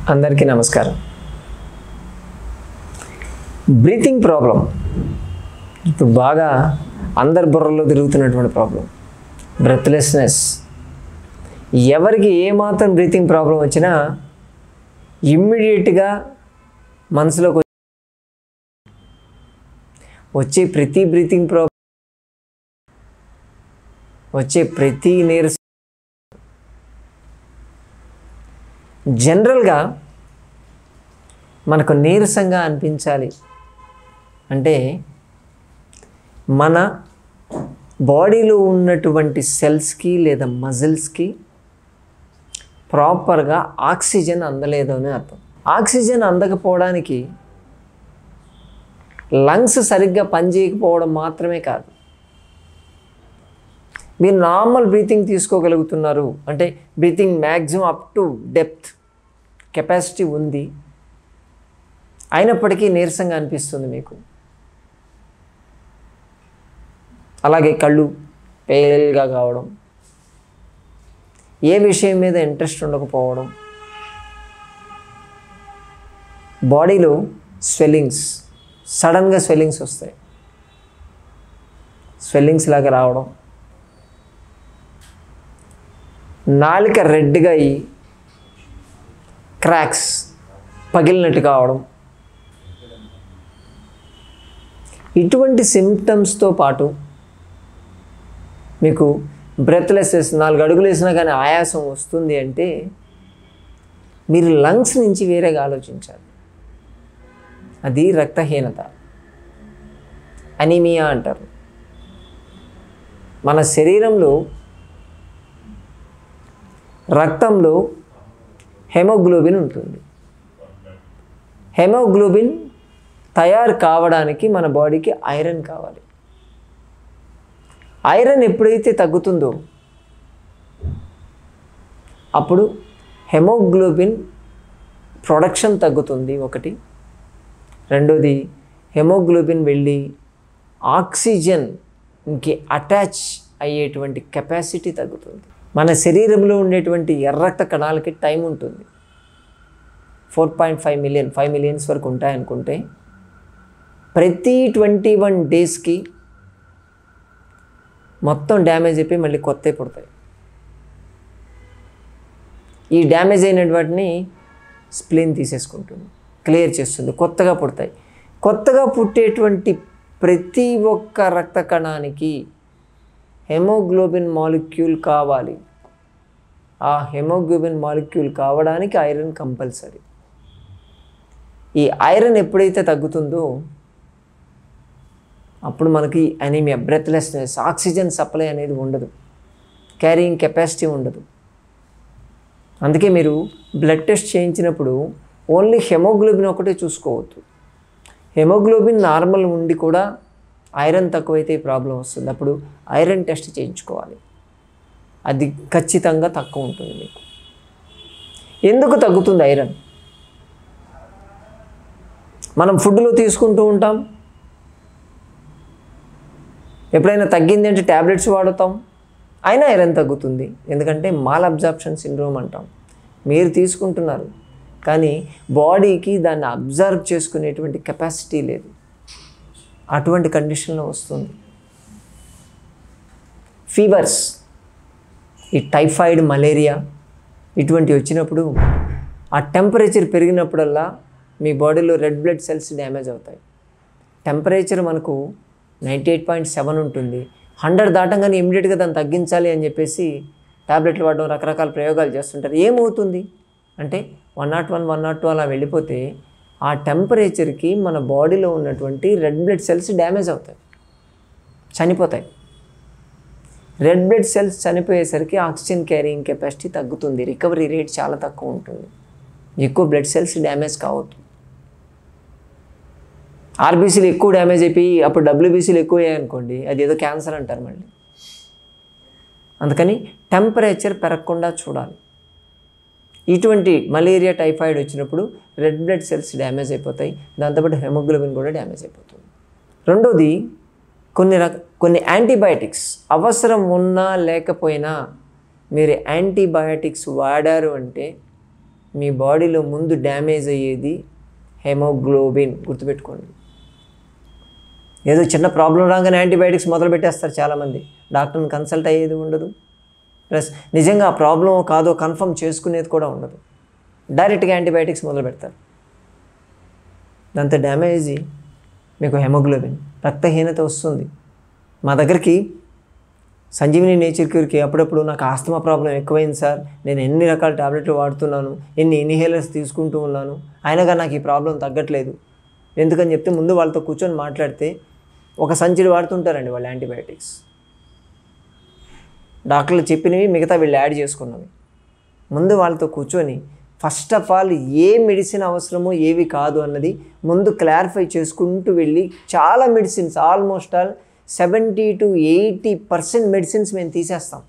అందరికీ నమస్కారం breathing problem ఇప్పుడు బాగా అందరి బుర్రలో తిరుగుతున్నటువంటి ప్రాబ్లం బ్రెత్లెస్నెస్ ఎవరికి ఏమాత్రం బ్రీతింగ్ ప్రాబ్లం వచ్చినా ఇమ్మీడియట్గా మనసులోకి వచ్చే- వచ్చే ప్రతి బ్రీతింగ్ ప్రాబ్లం వచ్చే ప్రతి నీరస జనరల్గా మనకు నీరసంగా అనిపించాలి అంటే మన బాడీలో ఉన్నటువంటి సెల్స్కి లేదా మజిల్స్కి ప్రాపర్గా ఆక్సిజన్ అందలేదు అని అర్థం ఆక్సిజన్ అందకపోవడానికి లంగ్స్ సరిగ్గా పనిచేయకపోవడం మాత్రమే కాదు మీరు నార్మల్ బ్రీతింగ్ తీసుకోగలుగుతున్నారు అంటే breathing maximum up to depth capacity ఉంది అయినప్పటికీ నీరసంగా అనిపిస్తుంది మీకు అలాగే కళ్ళు పేల్గా కావడం ఏ విషయం మీద ఇంట్రెస్ట్ ఉండకపోవడం బాడీలో స్వెల్లింగ్స్ సడన్గా స్వెల్లింగ్స్ వస్తాయి స్వెల్లింగ్స్ లాగా రావడం నాలిక రెడ్గా అయ్యి క్రాక్స్ పగిలినట్టు కావడం ఇటువంటి సిమ్టమ్స్తో పాటు మీకు బ్రెత్లెస్నెస్ నాలుగు అడుగులు వేసినా కానీ ఆయాసం వస్తుంది అంటే మీరు లంగ్స్ నుంచి వేరేగా ఆలోచించాలి అది రక్తహీనత అనీమియా అంటారు మన శరీరంలో రక్తంలో హెమోగ్లోబిన్ ఉంటుంది హెమోగ్లోబిన్ తయారు కావడానికి మన బాడీకి ఐరన్ కావాలి ఐరన్ ఎప్పుడైతే తగ్గుతుందో అప్పుడు హెమోగ్లోబిన్ ప్రొడక్షన్ తగ్గుతుంది ఒకటి రెండోది హెమోగ్లోబిన్ వెళ్ళి ఆక్సిజన్కి అటాచ్ అయ్యేటువంటి కెపాసిటీ తగ్గుతుంది మన శరీరంలో ఉండేటువంటి ఎర్రక్త కణాలకి టైం ఉంటుంది four point five million five millions వరకు ఉంటాయనుకుంటే ప్రతి ట్వంటీ వన్ డేస్కి మొత్తం డ్యామేజ్ అయిపోయి మళ్ళీ కొత్తవి పుడతాయి ఈ డ్యామేజ్ అయిన వాటిని స్ప్లీన్ తీసేసుకుంటుంది క్లియర్ చేస్తుంది కొత్తగా పుడతాయి కొత్తగా పుట్టేటువంటి ప్రతి ఒక్క రక్త కణానికి హెమోగ్లోబిన్ మాలిక్యూల్ కావాలి ఆ హెమోగ్లోబిన్ మాలిక్యూల్ కావడానికి ఐరన్ కంపల్సరీ ఈ ఐరన్ ఎప్పుడైతే తగ్గుతుందో అప్పుడు మనకి అనీమియా బ్రెత్లెస్నెస్ ఆక్సిజన్ సప్లై అనేది ఉండదు క్యారీయింగ్ కెపాసిటీ ఉండదు అందుకే మీరు బ్లడ్ టెస్ట్ చేయించినప్పుడు ఓన్లీ హెమోగ్లోబిన్ ఒకటే చూసుకోవద్దు హెమోగ్లోబిన్ నార్మల్ ఉండి కూడా ఐరన్ తక్కువైతే ప్రాబ్లం వస్తుంది అప్పుడు ఐరన్ టెస్ట్ చేయించుకోవాలి అది ఖచ్చితంగా తక్కువ ఉంటుంది మీకు ఎందుకు తగ్గుతుంది ఐరన్ మనం ఫుడ్లో తీసుకుంటూ ఉంటాం ఎప్పుడైనా తగ్గింది అంటే ట్యాబ్లెట్స్ వాడుతాం అయినా ఐరన్ తగ్గుతుంది ఎందుకంటే మాల్ అబ్జార్ప్షన్ సిండ్రోమ్ అంటాం మీరు తీసుకుంటున్నారు కానీ బాడీకి దాన్ని అబ్జర్వ్ చేసుకునేటువంటి కెపాసిటీ లేదు అటువంటి కండిషన్లో వస్తుంది ఫీవర్స్ ఈ టైఫాయిడ్ మలేరియా ఇటువంటి వచ్చినప్పుడు ఆ టెంపరేచర్ పెరిగినప్పుడల్లా మీ బాడీలో రెడ్ బ్లడ్ సెల్స్ డ్యామేజ్ అవుతాయి టెంపరేచర్ మనకు నైంటీ ఎయిట్ పాయింట్ సెవెన్ ఉంటుంది హండ్రెడ్ దాటంగానే ఇమీడియట్గా దాన్ని తగ్గించాలి అని చెప్పేసి టాబ్లెట్లు వాడడం రకరకాల ప్రయోగాలు చేస్తుంటారు ఏమవుతుంది అంటే one nought one one nought two అలా వెళ్ళిపోతే ఆ టెంపరేచర్కి మన బాడీలో ఉన్నటువంటి రెడ్ బ్లడ్ సెల్స్ డ్యామేజ్ అవుతాయి చనిపోతాయి రెడ్ బ్లడ్ సెల్స్ చనిపోయేసరికి ఆక్సిజన్ క్యారింగ్ కెపాసిటీ తగ్గుతుంది రికవరీ రేట్ చాలా తక్కువ ఉంటుంది ఎక్కువ బ్లడ్ సెల్స్ డ్యామేజ్ కావద్దు ఆర్బీసీలు ఎక్కువ డ్యామేజ్ అయిపోయి అప్పుడు డబ్ల్యూబీసీలు ఎక్కువ అయ్యాయి అనుకోండి అది ఏదో క్యాన్సర్ అంటారు మళ్ళీ అందుకని టెంపరేచర్ పెరగకుండా చూడాలి ఇటువంటి మలేరియా టైఫాయిడ్ వచ్చినప్పుడు రెడ్ బ్లడ్ సెల్స్ డ్యామేజ్ అయిపోతాయి దాంతోపాటు హెమోగ్లోబిన్ కూడా డ్యామేజ్ అయిపోతుంది రెండోది కొన్ని రక కొన్ని యాంటీబయాటిక్స్ అవసరం ఉన్నా లేకపోయినా మీరు యాంటీబయాటిక్స్ వాడారు అంటే మీ బాడీలో ముందు డ్యామేజ్ అయ్యేది హెమోగ్లోబిన్ గుర్తుపెట్టుకోండి ఏదో చిన్న ప్రాబ్లం రాగానే యాంటీబయాటిక్స్ మొదలు పెట్టేస్తారు చాలామంది డాక్టర్ని కన్సల్ట్ అయ్యేది ఉండదు ప్లస్ నిజంగా ఆ ప్రాబ్లం కాదో కన్ఫర్మ్ చేసుకునేది కూడా ఉండదు డైరెక్ట్గా యాంటీబయాటిక్స్ మొదలు పెడతారు దాంతో డ్యామేజ్ మీకు హెమోగ్లోబిన్ రక్తహీనత వస్తుంది మా దగ్గరికి సంజీవిని నేచర్ క్యూర్కి అప్పుడప్పుడు నాకు ఆస్తమా ప్రాబ్లం ఎక్కువైంది సార్ నేను ఎన్ని రకాల టాబ్లెట్లు వాడుతున్నాను ఎన్ని ఇన్హేలర్స్ తీసుకుంటూ ఉన్నాను అయినా నాకు ఈ ప్రాబ్లం తగ్గట్లేదు ఎందుకని చెప్తే ముందు వాళ్ళతో కూర్చొని మాట్లాడితే ఒక సంచిడి వాడుతుంటారండి వాళ్ళు యాంటీబయాటిక్స్ డాక్టర్లు చెప్పినవి మిగతా వీళ్ళు యాడ్ చేసుకున్నవి ముందు వాళ్ళతో కూర్చొని ఫస్ట్ ఆఫ్ ఆల్ ఏ మెడిసిన్ అవసరమో ఏవి కాదు అన్నది ముందు క్లారిఫై చేసుకుంటూ వెళ్ళి చాలా medicines almost all seventy to eighty percent medicines మేము తీసేస్తాం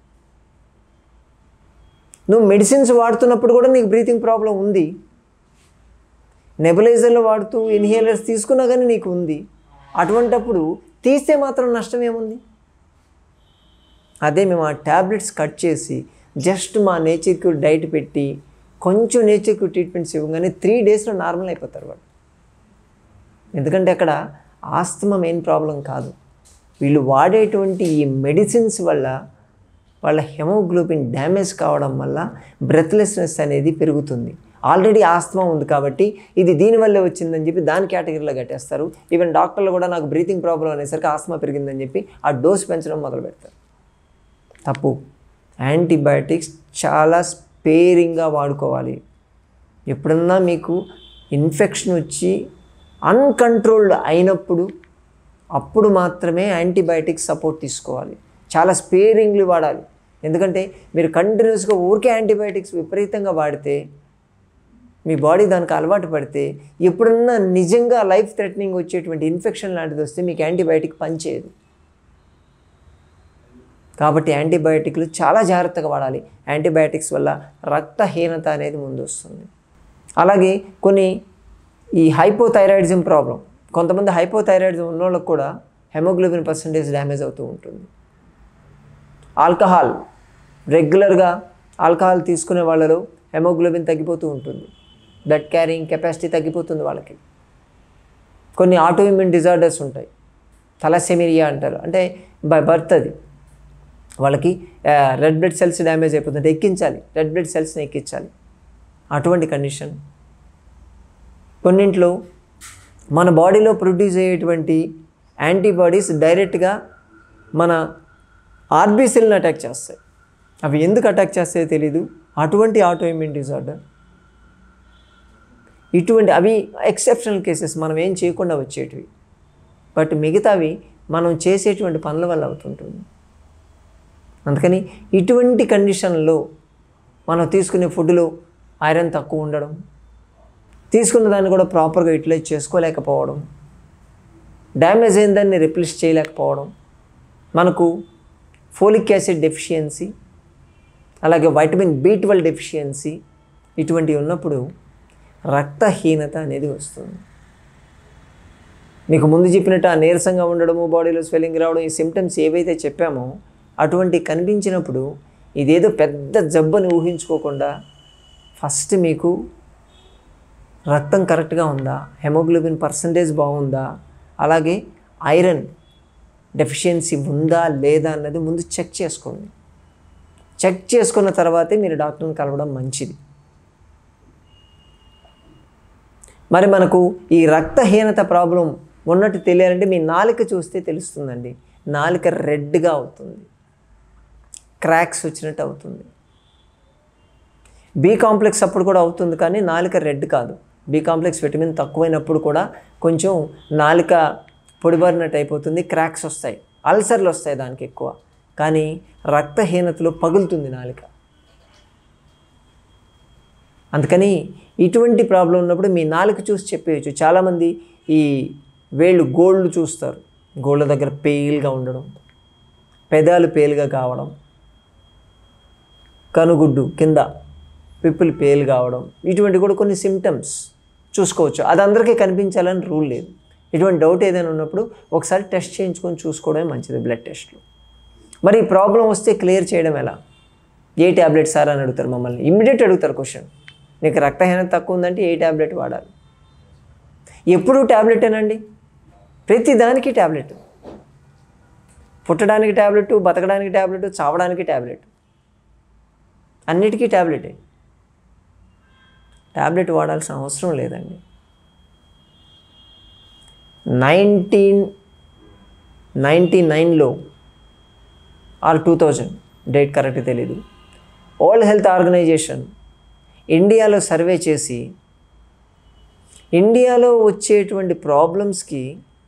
నువ్వు మెడిసిన్స్ వాడుతున్నప్పుడు కూడా నీకు బ్రీతింగ్ ప్రాబ్లం ఉంది నెబులైజర్లు వాడుతూ ఇన్హేలర్స్ తీసుకున్నా కానీ నీకు ఉంది అటువంటప్పుడు తీస్తే మాత్రం నష్టం ఏముంది అదే మేము ఆ ట్యాబ్లెట్స్ కట్ చేసి జస్ట్ మా నేచర్ క్యూర్ డైట్ పెట్టి కొంచెం నేచర్ క్యూర్ ట్రీట్మెంట్స్ ఇవ్వగానే త్రీ డేస్లో నార్మల్ అయిపోతారు వాళ్ళు ఎందుకంటే అక్కడ ఆస్తమా మెయిన్ ప్రాబ్లం కాదు వీళ్ళు వాడేటువంటి ఈ మెడిసిన్స్ వల్ల వాళ్ళ హెమోగ్లోబిన్ డ్యామేజ్ కావడం వల్ల బ్రెత్లెస్నెస్ అనేది పెరుగుతుంది ఆల్రెడీ ఆస్తమా ఉంది కాబట్టి ఇది దీనివల్లే వచ్చిందని చెప్పి దాని కేటగిరీలో కట్టేస్తారు ఈవెన్ డాక్టర్లు కూడా నాకు బ్రీతింగ్ ప్రాబ్లం అనేసరికి ఆస్తమా పెరిగిందని చెప్పి ఆ డోస్ పెంచడం మొదలు పెడతారు తప్పు యాంటీబయాటిక్స్ చాలా స్పేరింగ్గా వాడుకోవాలి ఎప్పుడన్నా మీకు ఇన్ఫెక్షన్ వచ్చి అన్కంట్రోల్డ్ అయినప్పుడు అప్పుడు మాత్రమే యాంటీబయాటిక్స్ సపోర్ట్ తీసుకోవాలి చాలా స్పేరింగ్లు వాడాలి ఎందుకంటే మీరు కంటిన్యూస్గా ఊరికే యాంటీబయాటిక్స్ విపరీతంగా వాడితే మీ బాడీ దానికి అలవాటు పడితే ఎప్పుడన్నా నిజంగా లైఫ్ థ్రెటనింగ్ వచ్చేటువంటి ఇన్ఫెక్షన్ లాంటిది వస్తే మీకు యాంటీబయాటిక్ పనిచేయదు కాబట్టి యాంటీబయాటిక్లు చాలా జాగ్రత్తగా వాడాలి యాంటీబయాటిక్స్ వల్ల రక్తహీనత అనేది ముందు వస్తుంది అలాగే కొన్ని ఈ హైపోథైరాయిడిజం ప్రాబ్లం కొంతమంది హైపోథైరాయిడిజం ఉన్న వాళ్ళకి కూడా హెమోగ్లోబిన్ పర్సంటేజ్ డ్యామేజ్ అవుతూ ఉంటుంది ఆల్కహాల్ రెగ్యులర్గా ఆల్కహాల్ తీసుకునే వాళ్ళలో హెమోగ్లోబిన్ తగ్గిపోతూ ఉంటుంది బ్లడ్ క్యారింగ్ కెపాసిటీ తగ్గిపోతుంది వాళ్ళకి కొన్ని ఆటోఇమ్యూన్ డిజార్డర్స్ ఉంటాయి తలసెమిరియా అంటారు అంటే బై బర్త్ అది వాళ్ళకి రెడ్ బ్లడ్ సెల్స్ డ్యామేజ్ అయిపోతుంది ఎక్కించాలి రెడ్ బ్లడ్ సెల్స్ని ఎక్కించాలి అటువంటి కండిషన్ కొన్నింట్లో మన బాడీలో ప్రొడ్యూస్ అయ్యేటువంటి యాంటీబాడీస్ డైరెక్ట్గా మన ఆర్బీసీలను అటాక్ చేస్తాయి అవి ఎందుకు అటాక్ చేస్తాయో తెలీదు అటువంటి ఆటోఇమ్యూన్ డిజార్డర్ ఇటువంటి అవి ఎక్సెప్షనల్ కేసెస్ మనం ఏం చేయకుండా వచ్చేటివి బట్ మిగతావి మనం చేసేటువంటి పనుల వల్ల అవుతుంటుంది అందుకని ఇటువంటి కండిషన్లో మనం తీసుకునే ఫుడ్లో ఐరన్ తక్కువ ఉండడం తీసుకున్న దాన్ని కూడా ప్రాపర్గా యూటిలైజ్ చేసుకోలేకపోవడం డ్యామేజ్ అయిన దాన్ని రిప్లేస్ చేయలేకపోవడం మనకు ఫోలిక్ యాసిడ్ డెఫిషియన్సీ అలాగే వైటమిన్ బి ట్వెల్వ్ డెఫిషియన్సీ ఇటువంటివి ఉన్నప్పుడు రక్తహీనత అనేది వస్తుంది మీకు ముందు చెప్పినట్టు ఆ నీరసంగా ఉండడము బాడీలో స్వెల్లింగ్ రావడం ఈ సిమ్టమ్స్ ఏవైతే చెప్పామో అటువంటి కనిపించినప్పుడు ఇదేదో పెద్ద జబ్బని ఊహించుకోకుండా ఫస్ట్ మీకు రక్తం కరెక్ట్గా ఉందా హెమోగ్లోబిన్ పర్సంటేజ్ బాగుందా అలాగే ఐరన్ డెఫిషియన్సీ ఉందా లేదా అన్నది ముందు చెక్ చేసుకోండి చెక్ చేసుకున్న తర్వాతే మీరు డాక్టర్ని కలవడం మంచిది మరి మనకు ఈ రక్తహీనత ప్రాబ్లం ఉన్నట్టు తెలియాలంటే మీ నాలుక చూస్తే తెలుస్తుందండి నాలుక రెడ్గా అవుతుంది క్రాక్స్ వచ్చినట్టు అవుతుంది బి కాంప్లెక్స్ అప్పుడు కూడా అవుతుంది కానీ నాలుక రెడ్ కాదు బి కాంప్లెక్స్ విటమిన్ తక్కువైనప్పుడు కూడా కొంచెం నాలుక పొడిబారినట్టు అయిపోతుంది క్రాక్స్ వస్తాయి అల్సర్లు వస్తాయి దానికి ఎక్కువ కానీ రక్తహీనతలో పగులుతుంది నాలుక అందుకని ఇటువంటి ప్రాబ్లం ఉన్నప్పుడు మీ నాలుక చూసి చెప్పేయచ్చు చాలామంది ఈ వేళ్ళు గోళ్ళు చూస్తారు గోళ్ళ దగ్గర పేల్గా ఉండడం పెదాలు పేలుగా కావడం కనుగుడ్డు కింద పిప్పులు పేలు కావడం ఇటువంటి కూడా కొన్ని సిమ్టమ్స్ చూసుకోవచ్చు అది అందరికీ కనిపించాలని రూల్ లేదు ఇటువంటి డౌట్ ఏదైనా ఉన్నప్పుడు ఒకసారి టెస్ట్ చేయించుకొని చూసుకోవడమే మంచిది బ్లడ్ టెస్ట్లో మరి ఈ ప్రాబ్లం వస్తే క్లియర్ చేయడం ఎలా ఏ ట్యాబ్లెట్ సార్ అని అడుగుతారు మమ్మల్ని ఇమ్మీడియట్ అడుగుతారు క్వశ్చన్ నీకు రక్తహీనత తక్కువ ఉందంటే ఏ ట్యాబ్లెట్ వాడాలి ఎప్పుడు ట్యాబ్లెటేనండి ప్రతి దానికి ట్యాబ్లెట్ పుట్టడానికి ట్యాబ్లెట్ బతకడానికి ట్యాబ్లెట్ చావడానికి ట్యాబ్లెట్ అన్నిటికీ ట్యాబ్లెటే ట్యాబ్లెట్ వాడాల్సిన అవసరం లేదండి నైన్టీన్ నైంటీ నైన్లో or two thousand date correct తెలీదు వరల్డ్ హెల్త్ ఆర్గనైజేషన్ ఇండియాలో సర్వే చేసి ఇండియాలో వచ్చేటువంటి ప్రాబ్లమ్స్కి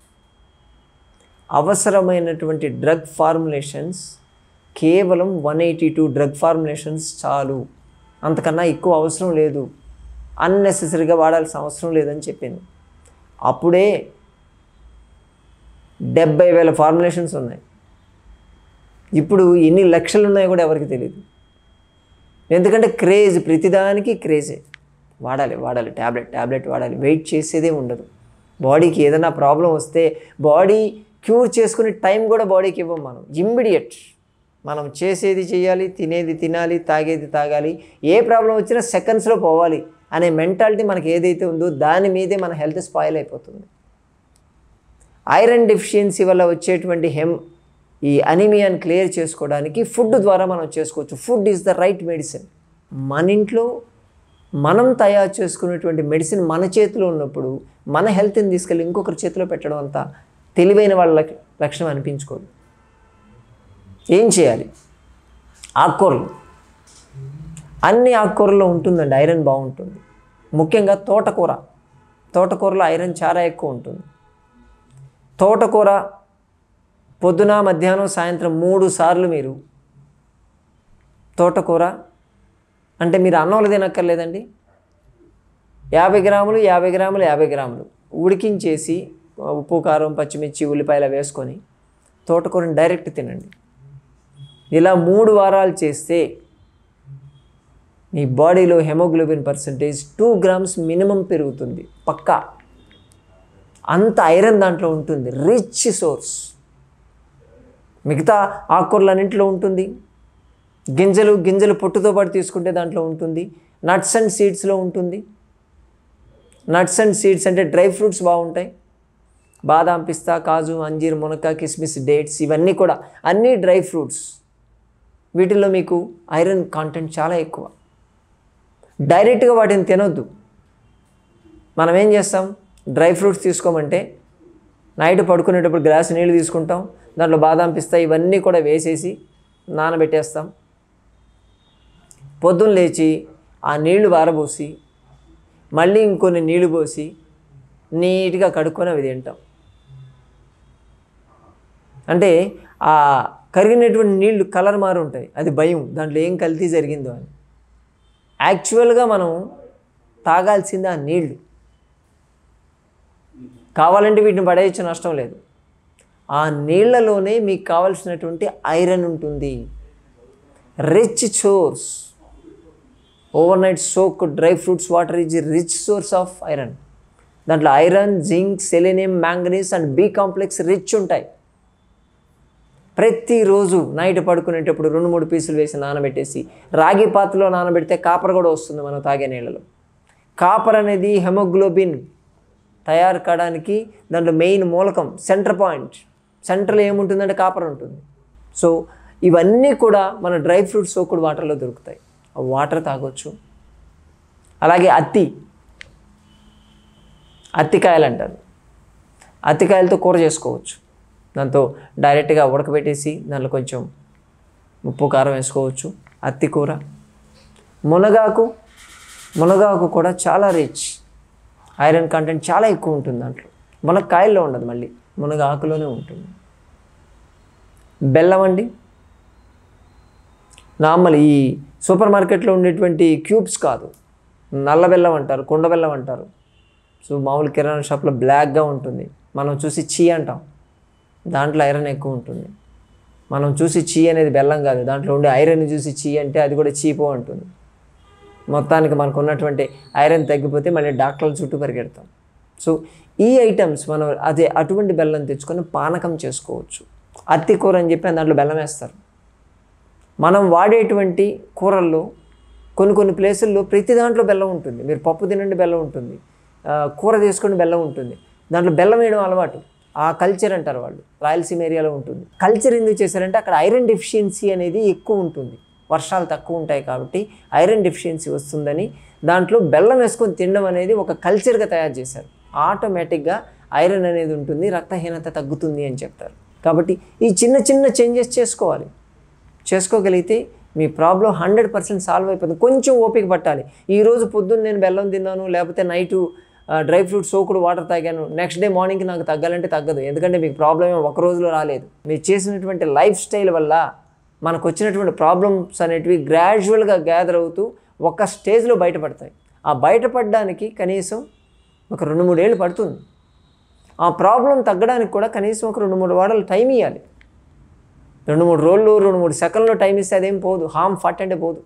అవసరమైనటువంటి డ్రగ్ ఫార్ములేషన్స్ కేవలం one eighty two drug formulations చాలు అంతకన్నా ఎక్కువ అవసరం లేదు అన్నెసెసరీగా వాడాల్సిన అవసరం లేదని చెప్పింది అప్పుడే డెబ్బై వేల ఫార్ములేషన్స్ ఉన్నాయి ఇప్పుడు ఎన్ని లక్షలు ఉన్నాయో కూడా ఎవరికి తెలియదు ఎందుకంటే క్రేజ్ ప్రతిదానికి క్రేజే వాడాలి వాడాలి ట్యాబ్లెట్ ట్యాబ్లెట్ వాడాలి వెయిట్ చేసేదే ఉండదు బాడీకి ఏదైనా ప్రాబ్లం వస్తే బాడీ క్యూర్ చేసుకునే టైం కూడా బాడీకి ఇవ్వం మనం ఇమ్మీడియట్ మనం చేసేది చేయాలి తినేది తినాలి తాగేది తాగాలి ఏ ప్రాబ్లం వచ్చినా సెకండ్స్లో పోవాలి అనే మెంటాలిటీ మనకి ఏదైతే ఉందో దాని మీదే మన హెల్త్ స్పాయిల్ అయిపోతుంది ఐరన్ డెఫిషియన్సీ వల్ల వచ్చేటువంటి హెమ్ ఈ అనిమియాని క్లియర్ చేసుకోవడానికి ఫుడ్ ద్వారా మనం చేసుకోవచ్చు food is the right medicine మన ఇంట్లో మనం తయారు చేసుకునేటువంటి మెడిసిన్ మన చేతిలో ఉన్నప్పుడు మన హెల్త్ని తీసుకెళ్ళి ఇంకొకరి చేతిలో పెట్టడం అంత తెలివైన వాళ్ళ లక్- లక్షణం అనిపించుకోదు ఏం చేయాలి ఆకుకూరలు అన్ని ఆకుకూరల్లో ఉంటుందండి ఐరన్ బాగుంటుంది ముఖ్యంగా తోటకూర తోటకూరలో ఐరన్ చాలా ఎక్కువ ఉంటుంది తోటకూర పొద్దున మధ్యాహ్నం సాయంత్రం మూడు సార్లు మీరు తోటకూర అంటే మీరు అన్నంలో తినక్కర్లేదండి యాభై గ్రాములు యాభై గ్రాములు యాభై గ్రాములు ఉడికించేసి ఉప్పు కారం పచ్చిమిర్చి ఉల్లిపాయలు వేసుకొని తోటకూరని డైరెక్ట్ తినండి ఇలా మూడు వారాలు చేస్తే మీ బాడీలో haemoglobin percentage two grams minimum పెరుగుతుంది పక్కా అంత ఐరన్ దాంట్లో ఉంటుంది రిచ్ సోర్స్ మిగతా ఆకుకూరలన్నింటిలో ఉంటుంది గింజలు గింజలు పొట్టుతో పాటు తీసుకుంటే దాంట్లో ఉంటుంది నట్స్ అండ్ సీడ్స్లో ఉంటుంది నట్స్ అండ్ సీడ్స్ అంటే డ్రై ఫ్రూట్స్ బాగుంటాయి బాదాం పిస్తా కాజు అంజీర్ మునక కిస్మిస్ డేట్స్ ఇవన్నీ కూడా అన్నీ డ్రై ఫ్రూట్స్ వీటిల్లో మీకు ఐరన్ కాంటెంట్ చాలా ఎక్కువ డైరెక్ట్గా వాటిని తినొద్దు మనం ఏం చేస్తాం డ్రై ఫ్రూట్స్ తీసుకోమంటే నైట్ పడుకునేటప్పుడు గ్లాస్ నీళ్ళు తీసుకుంటాం దాంట్లో బాదాం పిస్తా ఇవన్నీ కూడా వేసేసి నానబెట్టేస్తాం పొద్దున్న లేచి ఆ నీళ్లు వారబోసి మళ్ళీ ఇంకొన్ని నీళ్లు పోసి నీట్గా కడుక్కొని అవి తింటాం అంటే ఆ కరిగినటువంటి నీళ్లు కలర్ మారి ఉంటాయి అది భయం దాంట్లో ఏం కల్తీ జరిగిందో అని యాక్చువల్గా మనం తాగాల్సింది ఆ నీళ్లు కావాలంటే వీటిని పడేయచ్చు నష్టం లేదు ఆ నీళ్లలోనే మీకు కావలసినటువంటి ఐరన్ ఉంటుంది rich source overnight soak dry fruits water is rich source of iron దాంట్లో iron zinc selenium manganese and B complex rich ఉంటాయి ప్రతిరోజు నైట్ పడుకునేటప్పుడు రెండు మూడు పీసులు వేసి నానబెట్టేసి రాగి పాత్రలో నానబెడితే కాపర్ కూడా వస్తుంది మనం తాగే నీళ్ళలో కాపర్ అనేది హెమోగ్లోబిన్ తయారు కావడానికి దాంట్లో మెయిన్ మూలకం సెంటర్ పాయింట్ సెంటర్లో ఏముంటుందంటే కాపర్ ఉంటుంది సో ఇవన్నీ కూడా మన డ్రై ఫ్రూట్స్ సోకుడు వాటర్లో దొరుకుతాయి ఆ వాటర్ తాగొచ్చు అలాగే అత్తి అత్తికాయలు అంటారు అత్తికాయలతో కూర చేసుకోవచ్చు దాంతో డైరెక్ట్గా ఉడకబెట్టేసి దాంట్లో కొంచెం ఉప్పు కారం వేసుకోవచ్చు అత్తి కూర మునగాకు మునగాకు కూడా చాలా రిచ్ ఐరన్ కంటెంట్ చాలా ఎక్కువ ఉంటుంది దాంట్లో మునక్కాయల్లో ఉండదు మళ్ళీ మునగ ఆకులోనే ఉంటుంది బెల్లం అండి నార్మల్ ఈ సూపర్ మార్కెట్లో ఉండేటువంటి క్యూబ్స్ కాదు నల్ల బెల్లం అంటారు కుండ బెల్లం అంటారు సో మామూలు కిరాణా షాప్లో బ్లాక్గా ఉంటుంది మనం చూసి చీ అంటాం దాంట్లో ఐరన్ ఎక్కువ ఉంటుంది మనం చూసి చీ అనేది బెల్లం కాదు దాంట్లో ఉండే ఐరన్ చూసి చీ అంటే అది కూడా చీపో అంటుంది మొత్తానికి మనకు ఉన్నటువంటి ఐరన్ తగ్గిపోతే మళ్ళీ డాక్టర్ల చుట్టూ పరిగెడతాం సో ఈ ఐటమ్స్ మనం అదే అటువంటి బెల్లం తెచ్చుకొని పానకం చేసుకోవచ్చు అత్తి కూర అని చెప్పి దాంట్లో బెల్లం వేస్తారు మనం వాడేటువంటి కూరల్లో కొన్ని కొన్ని ప్లేసుల్లో ప్రతి దాంట్లో బెల్లం ఉంటుంది మీరు పప్పు తినండి బెల్లం ఉంటుంది ఆ, కూర తీసుకొని బెల్లం ఉంటుంది దాంట్లో బెల్లం వేయడం అలవాటు ఆ కల్చర్ అంటారు వాళ్ళు రాయలసీమ ఏరియాలో ఉంటుంది కల్చర్ ఎందుకు చేశారంటే అక్కడ ఐరన్ డెఫిషియన్సీ అనేది ఎక్కువ ఉంటుంది వర్షాలు తక్కువ ఉంటాయి కాబట్టి ఐరన్ డెఫిషియన్సీ వస్తుందని దాంట్లో బెల్లం వేసుకొని తినడం అనేది ఒక కల్చర్గా తయారు చేశారు ఆటోమేటిక్గా ఐరన్ అనేది ఉంటుంది రక్తహీనత తగ్గుతుంది అని చెప్తారు కాబట్టి ఈ చిన్న చిన్న చేంజెస్ చేసుకోవాలి చేసుకోగలిగితే మీ ప్రాబ్లం హండ్రెడ్ పర్సెంట్ సాల్వ్ అయిపోతుంది కొంచెం ఓపిక పట్టాలి ఈరోజు పొద్దున్న నేను బెల్లం తిన్నాను లేకపోతే night dry fruit soaked water తాగాను నెక్స్ట్ డే మార్నింగ్కి నాకు తగ్గాలంటే తగ్గదు ఎందుకంటే మీకు ప్రాబ్లం ఏం ఒక రోజులో రాలేదు మీరు చేసినటువంటి లైఫ్ స్టైల్ వల్ల మనకు వచ్చినటువంటి ప్రాబ్లమ్స్ అనేటివి గ్రాడ్యువల్గా గ్యాదర్ అవుతూ ఒక స్టేజ్లో బయటపడతాయి ఆ బయటపడడానికి కనీసం ఒక రెండు మూడేళ్ళు పడుతుంది ఆ ప్రాబ్లం తగ్గడానికి కూడా కనీసం ఒక రెండు మూడు వారాలు టైం ఇవ్వాలి రెండు మూడు రోజులు రెండు మూడు సెకండ్లో టైం ఇస్తే అదేం పోదు హామ్ ఫట్ అంటే పోదు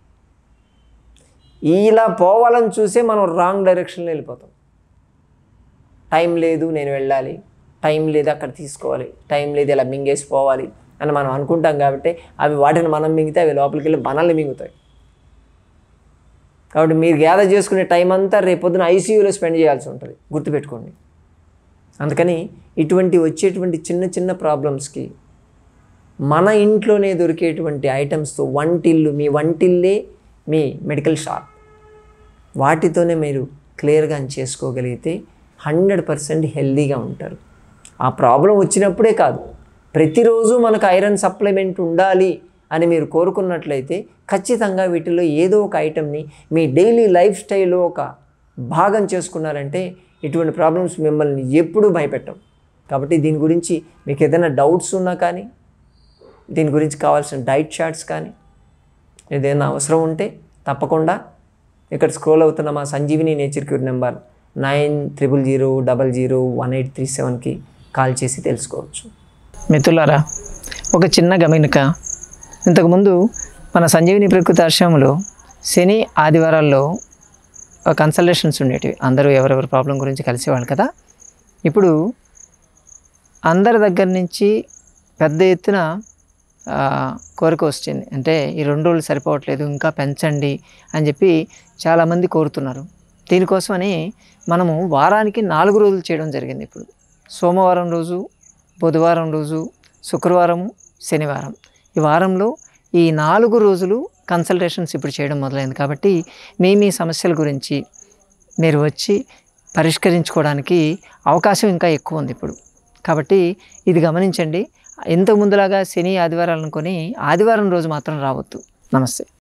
ఇలా పోవాలని చూసే మనం రాంగ్ డైరెక్షన్లో వెళ్ళిపోతాం టైం లేదు నేను వెళ్ళాలి టైం లేదు అక్కడ తీసుకోవాలి టైం లేదు ఇలా మింగేసి పోవాలి అని మనం అనుకుంటాం కాబట్టి అవి వాటిని మనం మింగితే అవి లోపలికి వెళ్ళి మనల్ని మింగుతాయి కాబట్టి మీరు గ్యాదర్ చేసుకునే టైం అంతా రేపొద్దున ఐసీయూలో స్పెండ్ చేయాల్సి ఉంటుంది గుర్తుపెట్టుకోండి అందుకని ఇటువంటి వచ్చేటువంటి చిన్న చిన్న ప్రాబ్లమ్స్కి మన ఇంట్లోనే దొరికేటువంటి ఐటమ్స్తో వంటిల్లు మీ వంటిల్లే మీ మెడికల్ షాప్ వాటితోనే మీరు క్లియర్గా చేసుకోగలిగితే హండ్రెడ్ పర్సెంట్ హెల్దీగా ఉంటారు ఆ ప్రాబ్లం వచ్చినప్పుడే కాదు ప్రతిరోజు మనకు ఐరన్ సప్లిమెంట్ ఉండాలి అని మీరు కోరుకున్నట్లయితే ఖచ్చితంగా వీటిలో ఏదో ఒక ఐటెంని మీ డైలీ లైఫ్ స్టైల్లో ఒక భాగం చేసుకున్నారంటే ఇటువంటి ప్రాబ్లమ్స్ మిమ్మల్ని ఎప్పుడూ భయపెట్టం కాబట్టి దీని గురించి మీకు ఏదైనా డౌట్స్ ఉన్నా కానీ దీని గురించి కావాల్సిన డైట్ చార్ట్స్ కానీ ఏదైనా అవసరం ఉంటే తప్పకుండా ఇక్కడ స్క్రోల్ అవుతున్న మా Sanjeevini nature cure number nine triple zero double zero one eight three సెవెన్కి కాల్ చేసి తెలుసుకోవచ్చు మిత్రులారా ఒక చిన్న గమనిక ఇంతకుముందు మన సంజీవిని ప్రకృతి ఆశ్రమంలో శని ఆదివారాల్లో కన్సల్టేషన్స్ ఉండేటివి అందరూ ఎవరెవరి ప్రాబ్లం గురించి కలిసేవాళ్ళు కదా ఇప్పుడు అందరి దగ్గర నుంచి పెద్ద ఎత్తున ఆ, కోరిక వచ్చింది అంటే ఈ రెండు రోజులు సరిపోవట్లేదు ఇంకా పెంచండి అని చెప్పి చాలామంది కోరుతున్నారు దీనికోసమని మనము వారానికి నాలుగు రోజులు చేయడం జరిగింది ఇప్పుడు సోమవారం రోజు బుధవారం రోజు శుక్రవారము శనివారం ఈ వారంలో ఈ నాలుగు రోజులు కన్సల్టేషన్స్ ఇప్పుడు చేయడం మొదలైంది కాబట్టి మీ మీ సమస్యల గురించి మీరు వచ్చి పరిష్కరించుకోవడానికి అవకాశం ఇంకా ఎక్కువ ఉంది ఇప్పుడు కాబట్టి ఇది గమనించండి ఇంతకు ముందులాగా శని ఆదివారాలు అనుకొని ఆదివారం రోజు మాత్రం రావద్దు నమస్తే